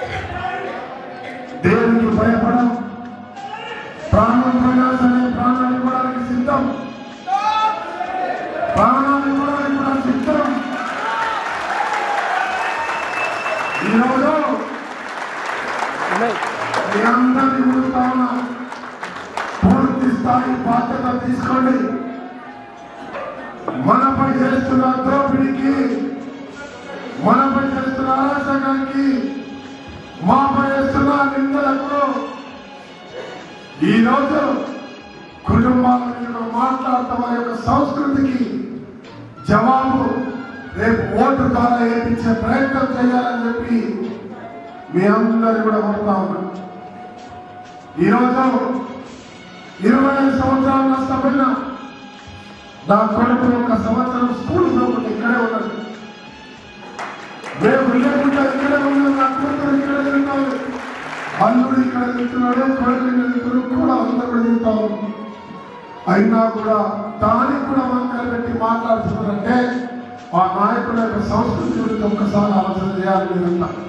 దేవునికి భయపడం ప్రాణం పోయినా సరే ప్రాణాలు ఇవ్వడానికి సిద్ధం ప్రాణాలు ఇవ్వడానికి కూడా సిద్ధం ఈరోజు మీ అందరినీ కోరుతా ఉన్నా పూర్తి స్థాయి బాధ్యత తీసుకోండి మనపై చేస్తున్న దోపిడీకి మనపై చేస్తున్న అరాచకానికి మాపై చేస్తున్న నిందలకు ఈరోజు కుటుంబాల మీద మాట్లాడటం వారి యొక్క సంస్కృతికి జవాబు రేపు ఓటు ద్వారా వేయించే ప్రయత్నం చేయాలని చెప్పి మీ అందరినీ కూడా కోరుతా ఉన్నాను ఈరోజు ఇరవై ఐదు సంవత్సరాలు నష్టపోయిన నా కొడుకు ఒక సంవత్సరం స్కూల్ పోకుండా ఇక్కడే ఉన్నాడు రేపు లేకుండా ఇక్కడే ఉన్నాడు నా కూతురు ఇక్కడే తింటాడు అల్లుడు ఇక్కడ తింటున్నాడు కొడుకు ఇక్కడ తింటున్నాడు కూడా అందరూ కూడా తింటారు అయినా కూడా దానికి కూడా వంకలు పెట్టి మాట్లాడుతున్నారంటే ఆ నాయకుల యొక్క సంస్కృతి గురించి ఒక్కసారి ఆలోచన చేయాలి మీరంతా